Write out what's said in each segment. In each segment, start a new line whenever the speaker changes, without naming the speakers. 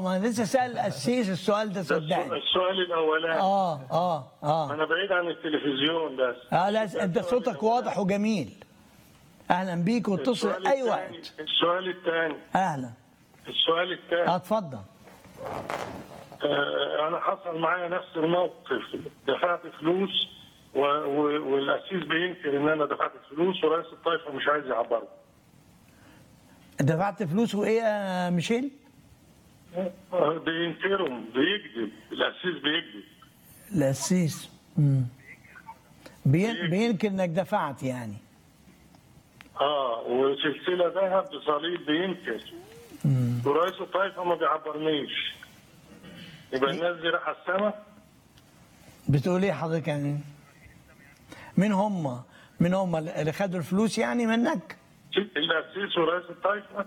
ما انا لسه سال القسيس السؤال ده
ده
صدقني
السؤال الاولاني
اه اه اه
انا بعيد عن التلفزيون بس
اه لا انت صوتك واضح وجميل اهلا بيك واتصل
السؤال
اي
الثاني-
وقت
السؤال الثاني
اهلا
السؤال
اه
الثاني
اتفضل
آه انا حصل معايا نفس الموقف دفعت فلوس و... و... والقسيس بينكر ان انا دفعت فلوس ورئيس الطائفه مش عايز يعبره
دفعت فلوس وايه يا ميشيل؟
آه، بينكرهم بيكذب القسيس بيكذب
القسيس مم. بين- بينكر انك دفعت يعني
اه وسلسله ذهب بصليب بينكر ورئيس الطائفه ما بيعبرنيش يبقى الناس دي رايحه السما
بتقول ايه حضرتك يعني؟ مين هم؟ مين هم اللي خدوا الفلوس يعني منك؟
القسيس ورئيس الطائفه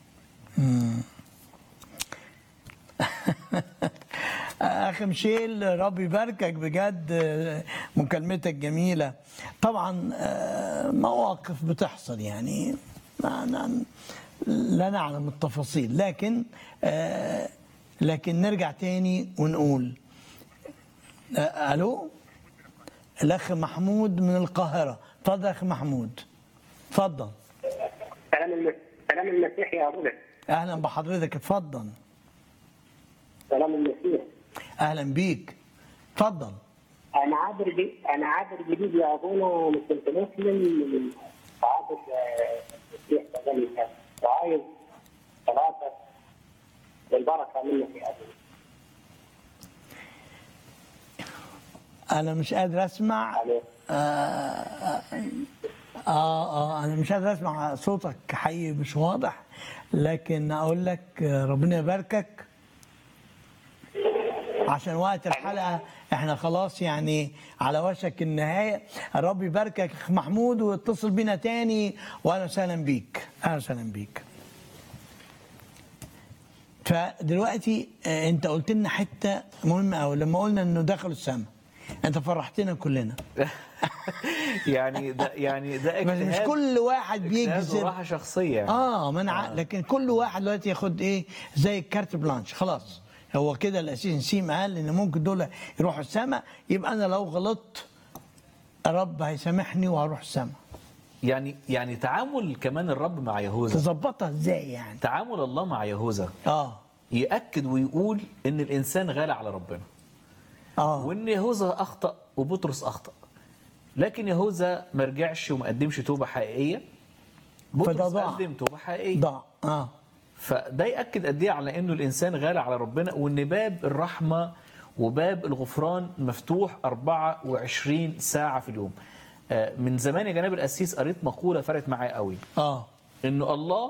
اخي مشيل ربي يباركك بجد مكالمتك جميله طبعا آه، مواقف بتحصل يعني ما ما- لا نعلم التفاصيل لكن آه، لكن نرجع تاني ونقول آه، الو الاخ محمود من القاهره اتفضل يا اخ محمود اتفضل
كلام المسيح كلام المسيح يا ابونا
اهلا بحضرتك اتفضل
كلام المسيح
اهلا بيك اتفضل
انا عابر جديد انا عابر جديد يا ابونا مش كنت مسلم من عابر آه، المسيح تغني الناس وعايز ثلاثه بالبركه منك يا ابونا
انا مش قادر اسمع
عليه.
اه اه انا مش قادر اسمع صوتك حقيقي مش واضح لكن اقول لك آه، ربنا يباركك عشان وقت الحلقه احنا خلاص يعني على وشك النهايه الرب يباركك يا اخ محمود واتصل بينا تاني واهلا وسهلا بيك اهلا وسهلا بيك فدلوقتي آه، انت قلت لنا حته مهمه قوي لما قلنا انه دخلوا السماء انت فرحتنا كلنا
يعني ده يعني ده
بس مش
اجتهاد
كل واحد
اجتهاد
بيجذب
وراحه شخصيه يعني.
اه ما انا ع- لكن كل واحد دلوقتي ياخد ايه زي الكارت بلانش خلاص هو كده الاسيس نسيم قال ان ممكن دول يروحوا السماء يبقى انا لو غلطت الرب هيسامحني وهروح السماء
يعني يعني تعامل كمان الرب مع يهوذا
تظبطها ازاي يعني
تعامل الله مع يهوذا
اه
يأكد ويقول ان الانسان غالي على ربنا
اه
وان يهوذا اخطا وبطرس اخطا لكن يهوذا ما رجعش وما قدمش توبه حقيقيه
فده
بطرس
ضاع.
قدم توبه حقيقيه
ضاع اه
فده ياكد قد ايه على انه الانسان غالي على ربنا وان باب الرحمه وباب الغفران مفتوح 24 ساعه في اليوم آه، من زمان يا جناب القسيس قريت مقوله فرقت معايا قوي
اه
انه الله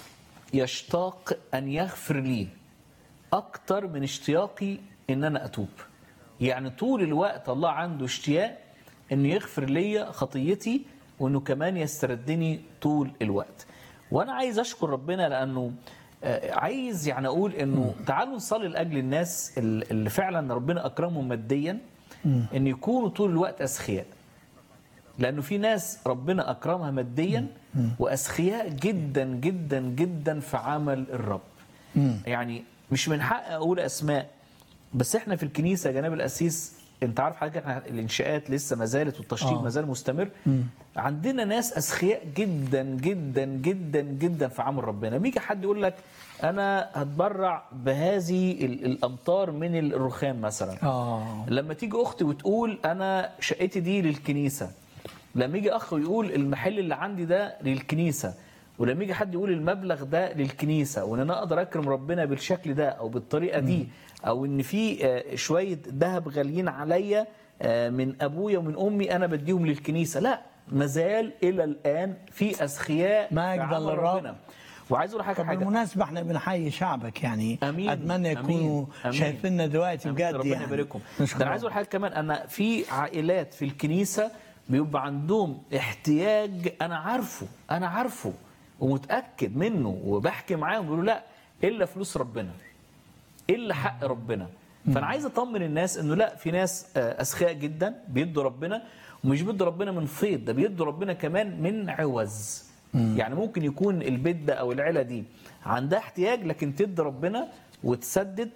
يشتاق ان يغفر لي اكتر من اشتياقي ان انا اتوب يعني طول الوقت الله عنده اشتياق انه يغفر لي خطيتي وانه كمان يستردني طول الوقت وانا عايز اشكر ربنا لانه آه، عايز يعني اقول انه تعالوا نصلي لاجل الناس اللي فعلا ربنا اكرمهم ماديا ان يكونوا طول الوقت اسخياء لانه في ناس ربنا اكرمها ماديا واسخياء جدا جدا جدا في عمل الرب يعني مش من حق اقول اسماء بس احنا في الكنيسه جناب القسيس انت عارف حضرتك احنا الانشاءات لسه ما زالت والتشطيب
آه.
ما زال مستمر عندنا ناس اسخياء جدا جدا جدا جدا في عمل ربنا بيجي حد يقول لك انا هتبرع بهذه ال- الامتار من الرخام مثلا
اه
لما تيجي اختي وتقول انا شقتي دي للكنيسه لما يجي اخ ويقول المحل اللي عندي ده للكنيسه ولما يجي حد يقول المبلغ ده للكنيسه وان انا اقدر اكرم ربنا بالشكل ده او بالطريقه دي او ان في آه، شويه ذهب غاليين عليا آه، من ابويا ومن امي انا بديهم للكنيسه لا مازال الى الان في اسخياء في
مجداً
عمل
للرب.
ربنا وعايز اقول حاجه
طب
حاجه
بالمناسبة احنا بنحيي شعبك يعني
امين
اتمنى
أمين.
يكونوا
أمين.
شايفيننا دلوقتي
أمين.
بجد
ربنا
يعني
يبارككم
نشكر
ده انا عايز اقول حاجه كمان انا في عائلات في الكنيسه بيبقى عندهم احتياج انا عارفه انا عارفه ومتاكد منه وبحكي معاهم بيقولوا لا الا فلوس ربنا الا حق ربنا فانا عايز اطمن الناس انه لا في ناس آه، اسخاء جدا بيدوا ربنا ومش بيدوا ربنا من فيض ده بيدوا ربنا كمان من عوز يعني ممكن يكون البيت ده او العيله دي عندها احتياج لكن تدي ربنا وتسدد